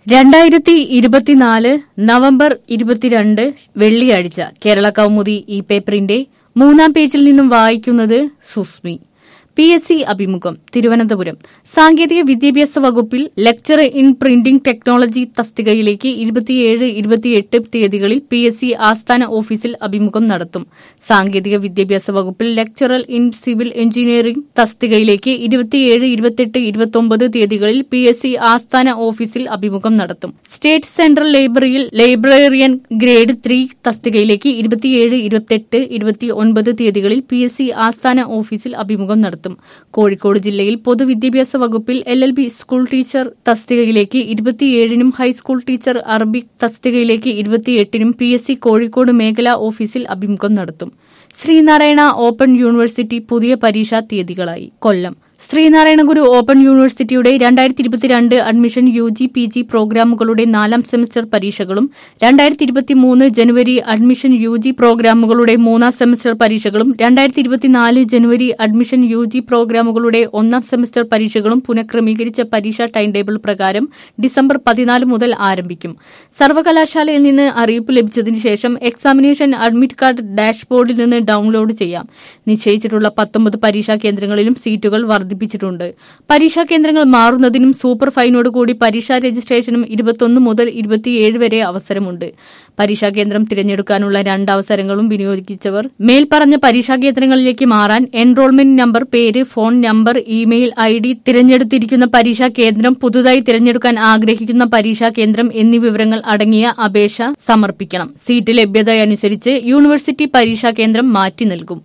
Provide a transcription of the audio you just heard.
രണ്ടായിരത്തി ഇരുപത്തിനാല് നവംബർ ഇരുപത്തിരണ്ട് വെള്ളിയാഴ്ച കേരള കൗമുദി ഈ പേപ്പറിന്റെ മൂന്നാം പേജിൽ നിന്നും വായിക്കുന്നത് സുസ്മി പി എസ് സി അഭിമുഖം തിരുവനന്തപുരം സാങ്കേതിക വിദ്യാഭ്യാസ വകുപ്പിൽ ലെക്ചർ ഇൻ പ്രിന്റിംഗ് ടെക്നോളജി തസ്തികയിലേക്ക് ഇരുപത്തിയേഴ് ഇരുപത്തിയെട്ട് തീയതികളിൽ പി എസ് സി ആസ്ഥാന ഓഫീസിൽ അഭിമുഖം നടത്തും സാങ്കേതിക വിദ്യാഭ്യാസ വകുപ്പിൽ ലെക്ചറർ ഇൻ സിവിൽ എഞ്ചിനീയറിംഗ് തസ്തികയിലേക്ക് ഇരുപത്തിയേഴ് ഇരുപത്തെട്ട് ഇരുപത്തൊമ്പത് തീയതികളിൽ പി എസ് സി ആസ്ഥാന ഓഫീസിൽ അഭിമുഖം നടത്തും സ്റ്റേറ്റ് സെൻട്രൽ ലൈബ്രറിയിൽ ലൈബ്രറിയൻ ഗ്രേഡ് ത്രീ തസ്തികയിലേക്ക് ഇരുപത്തിയേഴ് ഇരുപത്തെട്ട് ഇരുപത്തി ഒൻപത് തീയതികളിൽ പി എസ് സി ആസ്ഥാന ഓഫീസിൽ അഭിമുഖം നടത്തും കോഴിക്കോട് ജില്ലയിൽ പൊതുവിദ്യാഭ്യാസ വകുപ്പിൽ L L B school teacher തസ്തികയിലേക്ക് ഇരുപത്തിയേഴിനും ഹൈസ്കൂൾ ടീച്ചർ അറബിക് തസ്തികയിലേക്ക് ഇരുപത്തിയെട്ടിനും പി എസ് സി കോഴിക്കോട് മേഖലാ ഓഫീസിൽ അഭിമുഖം നടത്തും ശ്രീനാരായണ ഓപ്പൺ യൂണിവേഴ്സിറ്റി പുതിയ പരീക്ഷാ തീയതികളായി കൊല്ലം ശ്രീനാരായണ ഗുരു ഓപ്പൺ യൂണിവേഴ്സിറ്റിയുടെ രണ്ടായിരത്തി ഇരുപത്തിരണ്ട് admission U G P G പ്രോഗ്രാമുകളുടെ നാലാം സെമസ്റ്റർ പരീക്ഷകളും രണ്ടായിരത്തി ഇരുപത്തിമൂന്ന് ജനുവരി അഡ്മിഷൻ യു ജി പ്രോഗ്രാമുകളുടെ മൂന്നാം സെമസ്റ്റർ പരീക്ഷകളും രണ്ടായിരത്തി ഇരുപത്തിനാല് ജനുവരി അഡ്മിഷൻ യു ജി പ്രോഗ്രാമുകളുടെ ഒന്നാം സെമസ്റ്റർ പരീക്ഷകളും പുനഃക്രമീകരിച്ച പരീക്ഷാ ടൈം ടേബിൾ പ്രകാരം ഡിസംബർ പതിനാല് മുതൽ ആരംഭിക്കും സർവകലാശാലയിൽ നിന്ന് അറിയിപ്പ് ലഭിച്ചതിന് ശേഷം എക്സാമിനേഷൻ അഡ്മിറ്റ് കാർഡ് ഡാഷ്ബോർഡിൽ നിന്ന് ഡൌൺലോഡ് ചെയ്യാം നിശ്ചയിച്ചിട്ടുള്ള പത്തൊമ്പത് പരീക്ഷാ കേന്ദ്രങ്ങളിലും സീറ്റുകൾ വർദ്ധിപ്പിച്ചിട്ടുണ്ട് പരീക്ഷാ കേന്ദ്രങ്ങൾ മാറുന്നതിനും സൂപ്പർ ഫൈനോട് കൂടി പരീക്ഷാ രജിസ്ട്രേഷനും ഇരുപത്തൊന്ന് മുതൽ ഇരുപത്തിയേഴ് വരെ അവസരമുണ്ട് പരീക്ഷാ കേന്ദ്രം തിരഞ്ഞെടുക്കാനുള്ള രണ്ട് അവസരങ്ങളും വിനിയോഗിച്ചവർ മേൽപ്പറഞ്ഞ പരീക്ഷാ കേന്ദ്രങ്ങളിലേക്ക് മാറാൻ എൻറോൾമെന്റ് നമ്പർ പേര് phone number email I D തിരഞ്ഞെടുത്തിരിക്കുന്ന പരീക്ഷാ കേന്ദ്രം പുതുതായി തിരഞ്ഞെടുക്കാൻ ആഗ്രഹിക്കുന്ന പരീക്ഷാ കേന്ദ്രം എന്നീ വിവരങ്ങൾ അടങ്ങിയ അപേക്ഷ സമർപ്പിക്കണം സീറ്റ് ലഭ്യതയനുസരിച്ച് യൂണിവേഴ്സിറ്റി പരീക്ഷാ കേന്ദ്രം മാറ്റി നൽകും